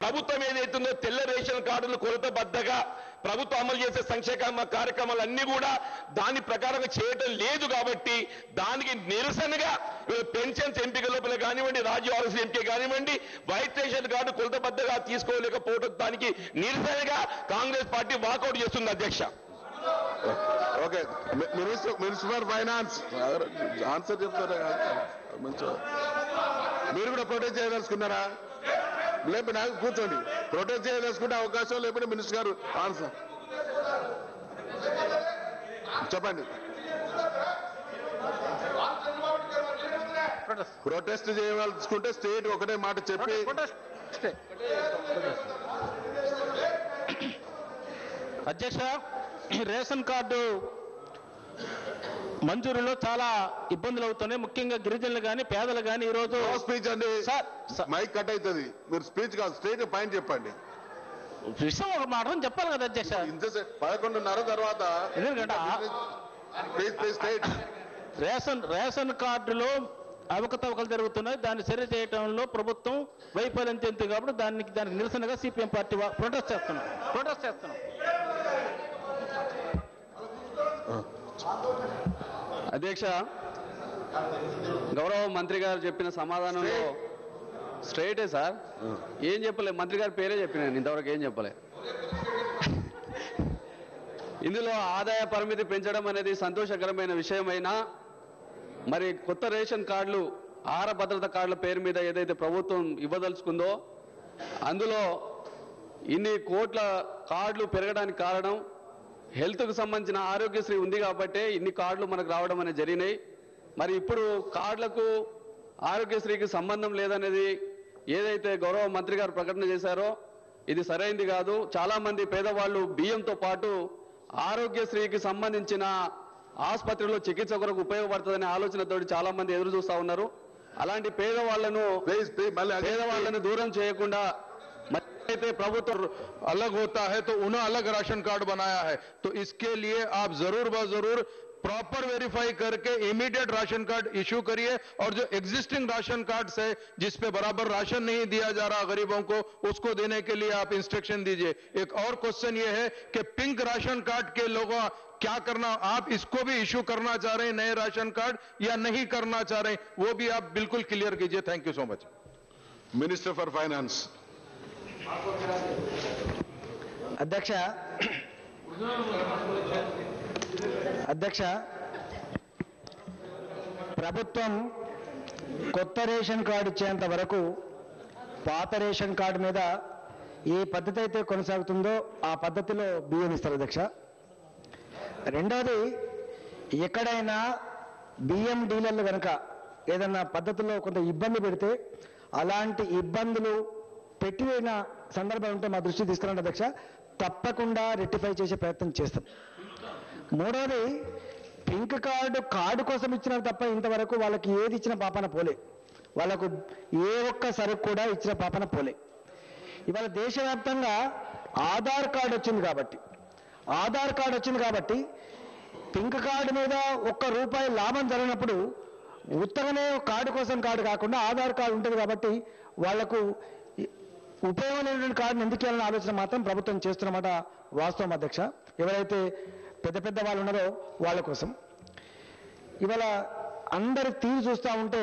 ప్రభుత్వం ఏదైతుందో తెల్ల రేషన్ కార్డులు కొలతబద్దగా ప్రభుత్వం అమలు చేసే సంక్షేమ కార్యక్రమాలు అన్ని కూడా దాని ప్రకారంగా చేయటం లేదు కాబట్టి దానికి నిరసనగా ఇవాళ పెన్షన్స్ ఎంపిక లోపల కానివ్వండి రాజీవ్ ఆరోగ్య ఎంపిక కానివ్వండి వైట్ రేషన్ కార్డు కొలతబద్దగా తీసుకోలేకపోవడం దానికి నిరసనగా కాంగ్రెస్ పార్టీ వాకౌట్ చేస్తుంది అధ్యక్ష okay minister municipal finance answer చెప్తారా మంచిగా మీరు కూడా ప్రొటెక్ట్ చేయదలుచుకున్నారా లేకపోతే నాకు కూర్చోండి ప్రొటెక్ట్ చేయదలుచుకుంటే అవకాశం లేకపోతే మినిస్టర్ గారు ఆన్సర్ చెప్పండి ప్రొటెస్ట్ చేయదలుచుకుంటే స్టేట్ ఒకటే మాట చెప్పి అధ్యక్ష ఈ రేషన్ కార్డు మంజూరులో చాలా ఇబ్బందులు అవుతున్నాయి ముఖ్యంగా గిరిజనులు కానీ పేదలు కానీ ఈరోజు స్పీచ్ అండి సార్ సార్, మైక్ కట్ అవుతుంది మీరు స్పీచ్ కాదు స్టేట్ పాయింట్ చెప్పండి విషయం ఒక మాట చెప్పాలి కదా అధ్యక్ష ఇంతసేపు పదకొండున్నర తర్వాత ఎందుకంటే ఆ- please please state ration ration కార్డులో అవకతవకలు జరుగుతున్నాయి దాన్ని సరి చేయడంలో ప్రభుత్వం వైఫల్యం చెందుతుంది కాబట్టి దానికి దానికి నిరసనగా సిపిఎం పార్టీ వా- ప్రొటెస్ట్ చేస్తున్నాం ప్రొటెస్ట్ చేస్తున్నాం అధ్యక్ష గౌరవ మంత్రి గారు చెప్పిన సమాధానంలో స్ట్రైటే సార్ ఏం చెప్పలే మంత్రి గారి పేరే చెప్పిన నేను ఇంతవరకు ఏం చెప్పలే ఇందులో ఆదాయ పరిమితి పెంచడం అనేది సంతోషకరమైన విషయమైనా మరి కొత్త రేషన్ కార్డులు ఆహార భద్రత కార్డుల పేరు మీద ఏదైతే ప్రభుత్వం ఇవ్వదలుచుకుందో అందులో ఇన్ని కోట్ల కార్డులు పెరగడానికి కారణం హెల్త్కు సంబంధించిన ఆరోగ్యశ్రీ ఉంది కాబట్టే ఇన్ని కార్డులు మనకు రావడం అనేది జరిగినాయి మరి ఇప్పుడు కార్డులకు ఆరోగ్యశ్రీకి సంబంధం లేదనేది ఏదైతే గౌరవ మంత్రి గారు ప్రకటన చేశారో ఇది సరైంది కాదు చాలా మంది పేదవాళ్ళు బియ్యంతో పాటు ఆరోగ్యశ్రీకి సంబంధించిన ఆసుపత్రిలో చికిత్స కొరకు ఉపయోగపడుతుందనే ఆలోచనతోటి చాలా మంది ఎదురు చూస్తా ఉన్నారు అలాంటి పేదవాళ్లను ప్లీజ్ ప్లీజ్ మళ్ళీ అదే పేదవాళ్లను దూరం చేయకుండా మరి అయితే ప్రభుత్వం अलग होता है तो उन्हें अलग राशन कार्ड बनाया है तो इसके लिए आप जरूर ब जरूर प्रॉपर वेरीफाई करके इमीडिएट राशन कार्ड इशू करिए और जो एग्जिस्टिंग राशन कार्ड है जिस पे बराबर राशन नहीं दिया जा रहा गरीबों को उसको देने के लिए आप इंस्ट्रक्शन दीजिए एक और क्वेश्चन ये है कि पिंक राशन कार्ड के लोगों क्या करना आप इसको भी इशू करना चाह रहे हैं नए राशन कार्ड या नहीं करना चाह रहे हैं वो भी आप बिल्कुल क्लियर कीजिए thank you so much minister for finance అధ్యక్ష అధ్యక్ష ప్రభుత్వం కొత్త రేషన్ కార్డు ఇచ్చేంత వరకు పాత రేషన్ కార్డు మీద ఏ పద్ధతి అయితే కొనసాగుతుందో ఆ పద్ధతిలో బియ్యం ఇస్తారు అధ్యక్ష రెండవది ఎక్కడైనా బియ్యం డీలర్లు కనుక ఏదన్నా పద్ధతిలో కొంత ఇబ్బంది పెడితే అలాంటి ఇబ్బందులు పెట్టిన సందర్భం ఉంటే మా దృష్టి తీసుకురండి అధ్యక్ష తప్పకుండా రెక్టిఫై చేసే ప్రయత్నం చేస్తాం మూడవది పింక్ కార్డు కార్డు కోసం ఇచ్చినారు తప్ప ఇంతవరకు వాళ్ళకి ఏది ఇచ్చిన పాపన పోలే వాళ్ళకు ఏ ఒక్క సరుకు కూడా ఇచ్చిన పాపన పోలే ఇవాళ దేశవ్యాప్తంగా ఆధార్ కార్డు వచ్చింది కాబట్టి ఆధార్ కార్డు వచ్చింది కాబట్టి పింక్ కార్డు మీద ఒక్క రూపాయి లాభం జరిగినప్పుడు ఉత్తగానే కార్డు కోసం కార్డు కాకుండా ఆధార్ కార్డు ఉంటుంది కాబట్టి వాళ్లకు ఉపయోగం లేనటువంటి కార్డుని ఎందుకు ఇవ్వాలనే ఆలోచన మాత్రం ప్రభుత్వం చేస్తున్నమాట వాస్తవం అధ్యక్ష ఎవరైతే పెద్ద పెద్ద వాళ్ళు ఉన్నారో వాళ్ళ కోసం ఇవాళ అందరి తీరు చూస్తూ ఉంటే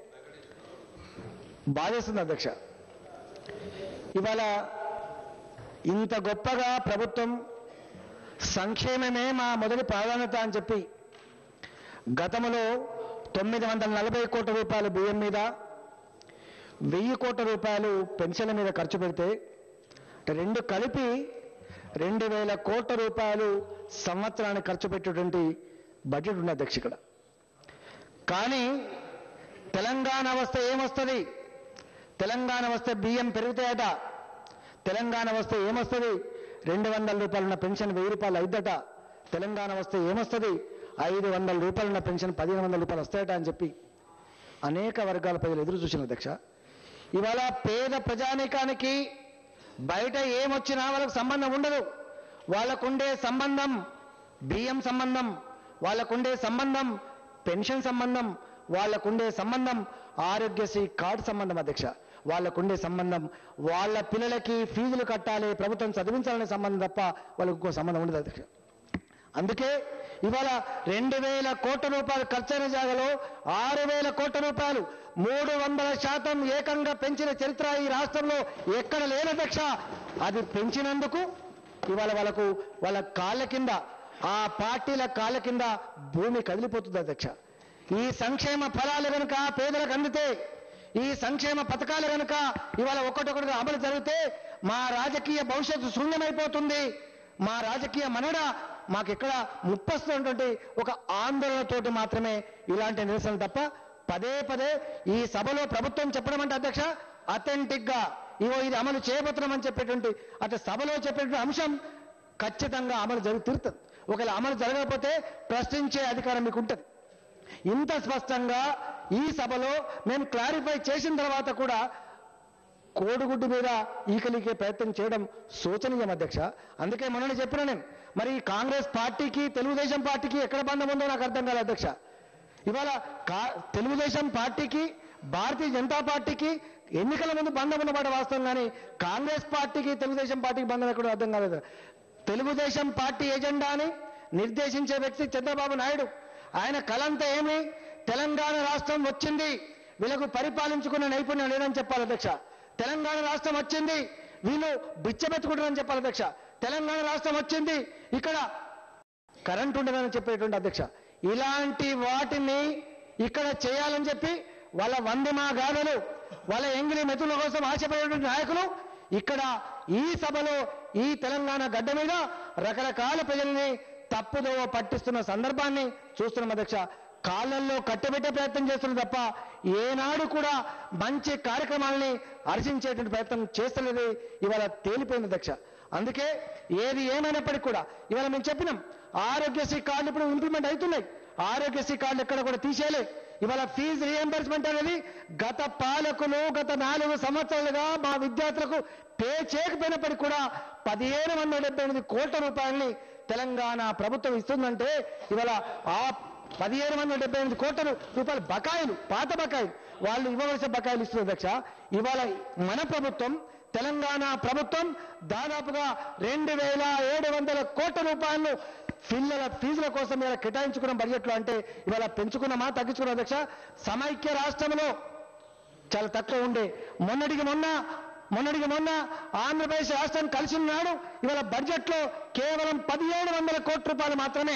బాధేస్తుంది అధ్యక్ష ఇవాళ ఇంత గొప్పగా ప్రభుత్వం సంక్షేమమే మా మొదటి ప్రాధాన్యత అని చెప్పి గతంలో తొమ్మిది వందల నలభై కోట్ల రూపాయల బియ్యం మీద వెయ్యి కోట్ల రూపాయలు పెన్షన్ల మీద ఖర్చు పెడితే రెండు కలిపి రెండు వేల కోట్ల రూపాయలు సంవత్సరానికి ఖర్చు పెట్టేటువంటి బడ్జెట్ ఉంది అధ్యక్ష ఇక్కడ కానీ తెలంగాణ వస్తే ఏమొస్తుంది తెలంగాణ వస్తే బియ్యం పెరుగుతాయట తెలంగాణ వస్తే ఏమొస్తుంది రెండు వందల రూపాయలు ఉన్న పెన్షన్ వెయ్యి రూపాయలు అయిద్దట తెలంగాణ వస్తే ఏమొస్తుంది ఐదు వందల రూపాయలు ఉన్న పెన్షన్ పదిహేను వందల రూపాయలు వస్తాయట అని చెప్పి అనేక వర్గాల ప్రజలు ఎదురు చూసిన అధ్యక్ష ఇవాళ పేద ప్రజానీకానికి బయట ఏమొచ్చినా వాళ్ళకు సంబంధం ఉండదు వాళ్ళకుండే సంబంధం బియ్యం సంబంధం వాళ్ళకుండే సంబంధం పెన్షన్ సంబంధం వాళ్ళకుండే సంబంధం ఆరోగ్యశ్రీ కార్డు సంబంధం అధ్యక్ష వాళ్ళకుండే సంబంధం వాళ్ళ పిల్లలకి ఫీజులు కట్టాలి ప్రభుత్వం చదివించాలనే సంబంధం తప్ప వాళ్ళకు ఇంకో సంబంధం ఉండదు అధ్యక్ష అందుకే ఇవాళ రెండు వేల కోట్ల రూపాయలు ఖర్చైన జాగాలో ఆరు వేల కోట్ల రూపాయలు మూడు వందల శాతం ఏకంగా పెంచిన చరిత్ర ఈ రాష్ట్రంలో ఎక్కడ లేని అధ్యక్ష అది పెంచినందుకు ఇవాళ వాళ్ళకు వాళ్ళ కాళ్ళ కింద ఆ పార్టీల కాళ్ళ కింద భూమి కదిలిపోతుంది అధ్యక్ష ఈ సంక్షేమ ఫలాలు కనుక పేదలకు అందితే ఈ సంక్షేమ పథకాలు కనుక ఇవాళ ఒక్కటొక్కటిగా అమలు జరిగితే మా రాజకీయ భవిష్యత్తు శూన్యమైపోతుంది మా రాజకీయ మనడ మాకెక్కడ ముప్పస్తున్నటువంటి ఒక ఆందోళనతోటి మాత్రమే ఇలాంటి నిరసన తప్ప పదే పదే ఈ సభలో ప్రభుత్వం చెప్పడం అంటే అధ్యక్ష అథెంటిక్ గా ఇవో ఇది అమలు చేయబోతున్నామని చెప్పేటువంటి అటు సభలో చెప్పేటువంటి అంశం ఖచ్చితంగా అమలు జరిగి తీరుతుంది ఒకవేళ అమలు జరగకపోతే ప్రశ్నించే అధికారం మీకు ఉంటుంది ఇంత స్పష్టంగా ఈ సభలో మేము క్లారిఫై చేసిన తర్వాత కూడా కోడిగుడ్డు మీద ఈకలికే ప్రయత్నం చేయడం శోచనీయం అధ్యక్ష అందుకే మొన్న చెప్పిన నేను మరి ఈ కాంగ్రెస్ పార్టీకి తెలుగుదేశం పార్టీకి ఎక్కడ బంధం ఉందో నాకు అర్థం కాలేదు అధ్యక్ష ఇవాళ కా- తెలుగుదేశం పార్టీకి భారతీయ జనతా పార్టీకి ఎన్నికల ముందు బంధం ఉన్నమాట వాస్తవం కానీ కాంగ్రెస్ పార్టీకి తెలుగుదేశం పార్టీకి బంధం ఎక్కడో అర్థం కాలేదు తెలుగుదేశం పార్టీ ఎజెండాని నిర్దేశించే వ్యక్తి చంద్రబాబు నాయుడు ఆయన కలంతా ఏమి తెలంగాణ రాష్ట్రం వచ్చింది వీళ్ళకు పరిపాలించుకున్న నైపుణ్యం లేదని చెప్పాలి అధ్యక్ష తెలంగాణ రాష్ట్రం వచ్చింది వీళ్ళు బిచ్చబెత్తుకుంటారని చెప్పాలి అధ్యక్ష తెలంగాణ రాష్ట్రం వచ్చింది ఇక్కడ కరెంట్ ఉండదని చెప్పేటువంటి అధ్యక్ష ఇలాంటి వాటిని ఇక్కడ చేయాలని చెప్పి వాళ్ళ వందమా గాథలు వాళ్ళ ఎంగిలి మెతుల కోసం ఆశపడేటువంటి నాయకులు ఇక్కడ ఈ సభలో ఈ తెలంగాణ గడ్డ మీద రకరకాల ప్రజల్ని తప్పుదోవ పట్టిస్తున్న సందర్భాన్ని చూస్తున్నాం అధ్యక్ష కాళ్ళల్లో కట్టబెట్టే ప్రయత్నం చేస్తున్నారు తప్ప ఏనాడు కూడా మంచి కార్యక్రమాలని హర్షించేటువంటి ప్రయత్నం చేస్తలేదు ఇవాళ తేలిపోయింది అధ్యక్ష అందుకే ఏది ఏమైనప్పటికీ కూడా ఇవాళ మేము చెప్పినాం ఆరోగ్యశ్రీ కార్డులు ఇప్పుడు ఇంప్లిమెంట్ అవుతున్నాయి ఆరోగ్యశ్రీ కార్డులు ఎక్కడ కూడా తీసేయలే ఇవాళ ఫీజు రియంబర్స్మెంట్ అనేది గత పాలకులు గత నాలుగు సంవత్సరాలుగా మా విద్యార్థులకు పే చేయకపోయినప్పటికీ కూడా పదిహేను వందల డెబ్బై ఎనిమిది కోట్ల రూపాయలని తెలంగాణ ప్రభుత్వం ఇస్తుందంటే ఇవాళ ఆ పదిహేను వందల డెబ్బై ఎనిమిది కోట్ల రూపాయల బకాయిలు పాత బకాయిలు వాళ్ళు ఇవ్వవలసిన బకాయిలు ఇస్తున్నారు అధ్యక్ష ఇవాళ మన ప్రభుత్వం తెలంగాణ ప్రభుత్వం దాదాపుగా రెండు వేల ఏడు వందల కోట్ల రూపాయలు పిల్లల ఫీజుల కోసం ఇలా కేటాయించుకున్న బడ్జెట్లో అంటే ఇవాళ పెంచుకున్నామా తగ్గించుకున్నాం అధ్యక్ష సమైక్య రాష్ట్రంలో చాలా తక్కువ ఉండే మొన్నటికి మొన్న మొన్నటికి మొన్న ఆంధ్రప్రదేశ్ రాష్ట్రం కలిసి ఉన్నాడు ఇవాళ బడ్జెట్లో కేవలం పదిహేడు వందల కోట్ల రూపాయలు మాత్రమే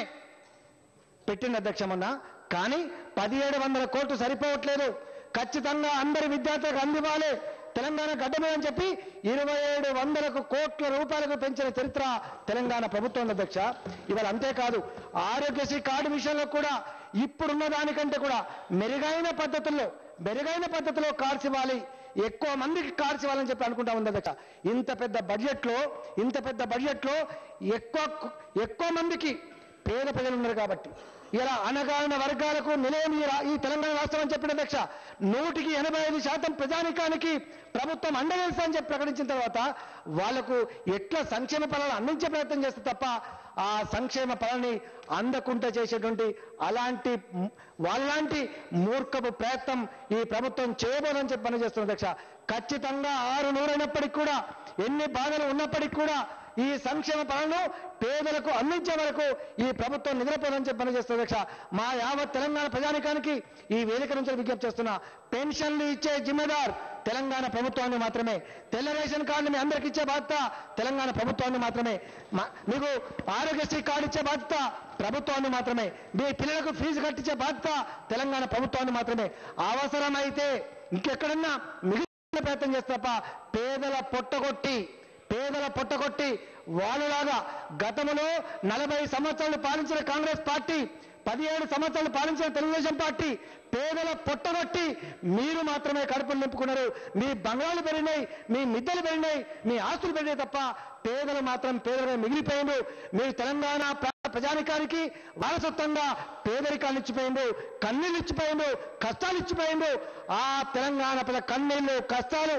పెట్టింది అధ్యక్ష మొన్న కానీ పదిహేడు వందల కోట్లు సరిపోవట్లేదు ఖచ్చితంగా అందరి విద్యార్థులకు అందివ్వాలి తెలంగాణ గడ్డ మీద అని చెప్పి ఇరవై ఏడు వందలకు కోట్ల రూపాయలకు పెంచిన చరిత్ర తెలంగాణ ప్రభుత్వం అధ్యక్ష ఇవాళ అంతేకాదు ఆరోగ్యశ్రీ కార్డు విషయంలో కూడా ఇప్పుడున్న దానికంటే కూడా మెరుగైన పద్ధతుల్లో మెరుగైన పద్ధతిలో కార్డ్స్ ఇవ్వాలి ఎక్కువ మందికి కార్డ్స్ ఇవ్వాలని చెప్పి అనుకుంటా ఉంది అధ్యక్ష ఇంత పెద్ద బడ్జెట్లో ఇంత పెద్ద బడ్జెట్లో ఎక్కువ ఎక్కువ మందికి పేద ప్రజలు ఉన్నారు కాబట్టి ఇలా అనగారిన వర్గాలకు నిలయం ఈ రా- ఈ తెలంగాణ రాష్ట్రం అని చెప్పిన అధ్యక్ష నూటికి ఎనభై ఐదు శాతం ప్రజానికానికి ప్రభుత్వం అండవేస్తా అని చెప్పి ప్రకటించిన తర్వాత వాళ్లకు ఎట్లా సంక్షేమ ఫలాలు అందించే ప్రయత్నం చేస్తే తప్ప ఆ సంక్షేమ ఫలాన్ని అందకుండా చేసేటువంటి అలాంటి మ్- వాళ్ళలాంటి మూర్ఖపు ప్రయత్నం ఈ ప్రభుత్వం చేయబోదని చెప్పి పనిచేస్తున్న అధ్యక్ష ఖచ్చితంగా ఆరు నూరైనప్పటికీ కూడా ఎన్ని బాధలు ఉన్నప్పటికీ కూడా ఈ సంక్షేమ ఫలాలను పేదలకు అందించే వరకు ఈ ప్రభుత్వం నిద్రపోదని చెప్పి పనిచేస్తుంది అధ్యక్ష మా యావత్ తెలంగాణ ప్రజానికానికి ఈ వేదిక నుంచి విజ్ఞప్తి చేస్తున్నా పెన్షన్లు ఇచ్చే జిమ్మెదార్ తెలంగాణ ప్రభుత్వాన్ని మాత్రమే తెల్ల రేషన్ కార్డు మీ అందరికి ఇచ్చే బాధ్యత తెలంగాణ ప్రభుత్వాన్ని మాత్రమే మా- మీకు ఆరోగ్యశ్రీ కార్డు ఇచ్చే బాధ్యత ప్రభుత్వాన్ని మాత్రమే మీ పిల్లలకు ఫీజు కట్టించే బాధ్యత తెలంగాణ ప్రభుత్వాన్ని మాత్రమే అవసరమైతే ఇంకెక్కడన్నా మిగిలిన ప్రయత్నం చేస్తే తప్ప పేదల పొట్టగొట్టి పేదల పొట్టగొట్టి వాళ్ళలాగా గతంలో నలభై సంవత్సరాలు పాలించిన కాంగ్రెస్ పార్టీ పదిహేడు సంవత్సరాలు పాలించిన తెలుగుదేశం పార్టీ పేదల పొట్టగొట్టి మీరు మాత్రమే కడుపులు నింపుకున్నారు మీ బంగాళాలు పెరిగినాయి మీ మిద్దలు పెరిగినాయి మీ ఆస్తులు పెరిగినాయి తప్ప పేదలు మాత్రం పేదలుగా మిగిలిపోయిండు మీరు తెలంగాణ ప్ర- ప్రజానికానికి వారసత్వంగా పేదరికాన్ని ఇచ్చిపోయిండు కన్నీళ్ళు ఇచ్చిపోయిండు కష్టాలు ఇచ్చిపోయిండు ఆ తెలంగాణ ప్రజల కన్నీళ్లు కష్టాలు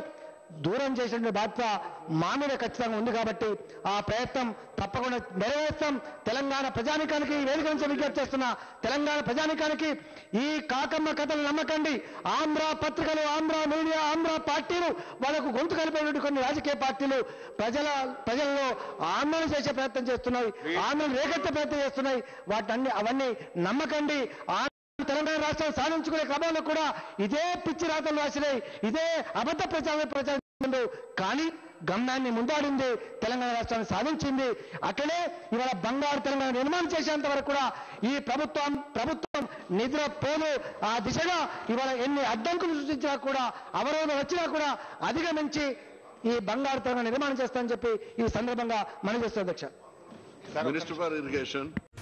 దూరం చేసిన బాధ్యత మా మీద ఖచ్చితంగా ఉంది కాబట్టి ఆ ప్రయత్నం తప్పకుండా నెరవేర్స్తాం తెలంగాణ ప్రజానికానికి ఈ వేదిక నుంచి విజ్ఞప్తి చేస్తున్న తెలంగాణ ప్రజానికానికి ఈ కాకమ్మ కథలు నమ్మకండి ఆంధ్ర పత్రికలు ఆంధ్ర మీడియా ఆంధ్ర పార్టీలు వాళ్ళకు గొంతు కలిపేటువంటి కొన్ని రాజకీయ పార్టీలు ప్రజల ప్రజల్లో ఆందోళన చేసే ప్రయత్నం చేస్తున్నాయి ఆందోళన రేకెత్తే ప్రయత్నం చేస్తున్నాయి వాటన్ని అవన్నీ నమ్మకండి ఆ తెలంగాణ రాష్ట్రం సాధించుకునే క్రమంలో కూడా ఇదే పిచ్చి రాతలు రాసినాయి ఇదే అబద్ధ ప్రచారం ప్రచారం కానీ గమ్యాన్ని ముందాడింది తెలంగాణ రాష్ట్రాన్ని సాధించింది అట్లనే ఇవాళ బంగారు తెలంగాణ నిర్మాణం చేసేంత వరకు కూడా ఈ ప్రభుత్వం ప్రభుత్వం నిద్రపోదు ఆ దిశగా ఇవాళ ఎన్ని అడ్డంకులు సృష్టించినా కూడా అవరోధం వచ్చినా కూడా అధిగమించి ఈ బంగారు తెలంగాణ నిర్మాణం చేస్తామని చెప్పి ఈ సందర్భంగా మనం చేస్తాం అధ్యక్ష మినిస్టర్ ఫర్ ఇరిగేషన్